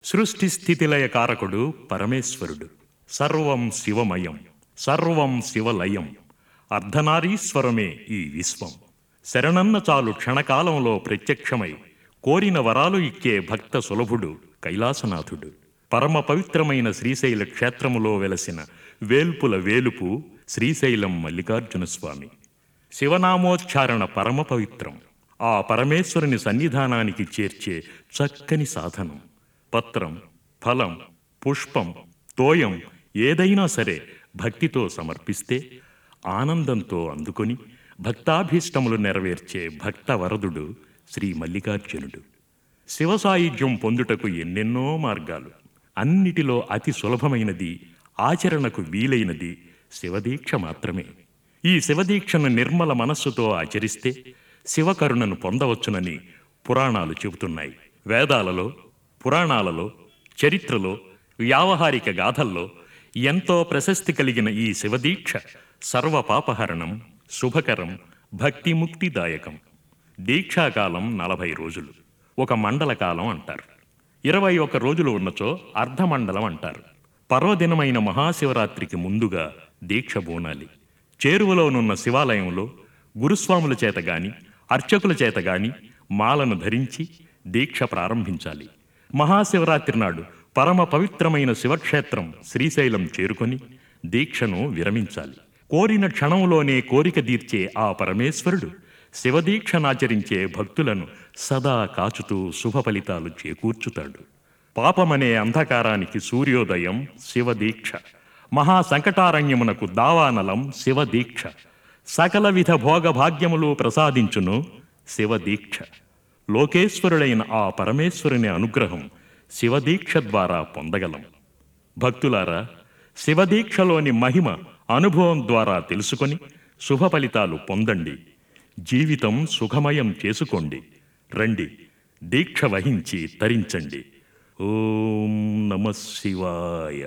సృష్టి స్థితిలయ కారకుడు పరమేశ్వరుడు సర్వం శివమయం సర్వం శివలయం అర్ధనారీశ్వరమే ఈ విశ్వం శరణన్న చాలు క్షణకాలంలో ప్రత్యక్షమై కోరిన వరాలు ఇచ్చే భక్త సులభుడు కైలాసనాథుడు పరమ పవిత్రమైన శ్రీశైల క్షేత్రములో వెలసిన వేల్పుల వేలుపు శ్రీశైలం మల్లికార్జున స్వామి శివనామోచ్చారణ పరమ పవిత్రం ఆ పరమేశ్వరుని సన్నిధానానికి చేర్చే చక్కని సాధనం పత్రం ఫలం పుష్పం తోయం ఏదైనా సరే భక్తితో సమర్పిస్తే ఆనందంతో అందుకొని భక్తాభీష్టములు నెరవేర్చే భక్త వరదుడు శ్రీ మల్లికార్జునుడు శివసాయుధ్యం పొందుటకు ఎన్నెన్నో మార్గాలు అన్నిటిలో అతి సులభమైనది ఆచరణకు వీలైనది శివదీక్ష మాత్రమే ఈ శివదీక్షను నిర్మల మనస్సుతో ఆచరిస్తే శివకరుణను పొందవచ్చునని పురాణాలు చెబుతున్నాయి వేదాలలో పురాణాలలో చరిత్రలో వ్యావహారిక గాథల్లో ఎంతో ప్రశస్తి కలిగిన ఈ శివదీక్ష సర్వపాపహరణం శుభకరం భక్తి ముక్తిదాయకం దీక్షాకాలం నలభై రోజులు ఒక మండల కాలం అంటారు ఇరవై ఒక్క రోజులు ఉన్నచో అర్ధమండలం అంటారు పర్వదినమైన మహాశివరాత్రికి ముందుగా దీక్ష బూనాలి చేరువలోనున్న శివాలయంలో గురుస్వాముల చేత గాని అర్చకుల చేత గాని మాలను ధరించి దీక్ష ప్రారంభించాలి మహాశివరాత్రి నాడు పరమ పవిత్రమైన శివక్షేత్రం శ్రీశైలం చేరుకొని దీక్షను విరమించాలి కోరిన క్షణంలోనే కోరిక తీర్చే ఆ పరమేశ్వరుడు శివదీక్షనాచరించే భక్తులను సదా కాచుతూ శుభ ఫలితాలు చేకూర్చుతాడు పాపమనే అంధకారానికి సూర్యోదయం శివదీక్ష మహాసంకటారణ్యమునకు దావానలం శివదీక్ష సకల విధ భోగభాగ్యములు ప్రసాదించును శివదీక్ష లోకేశ్వరుడైన ఆ పరమేశ్వరుని అనుగ్రహం శివదీక్ష ద్వారా పొందగలం భక్తులారా శివదీక్షలోని మహిమ అనుభవం ద్వారా తెలుసుకొని శుభ ఫలితాలు పొందండి జీవితం సుఖమయం చేసుకోండి రండి దీక్ష వహించి తరించండి ఓం నమ శివాయ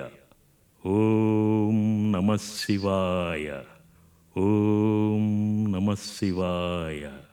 ఓం నమ శివాయ ఓం నమ శివాయ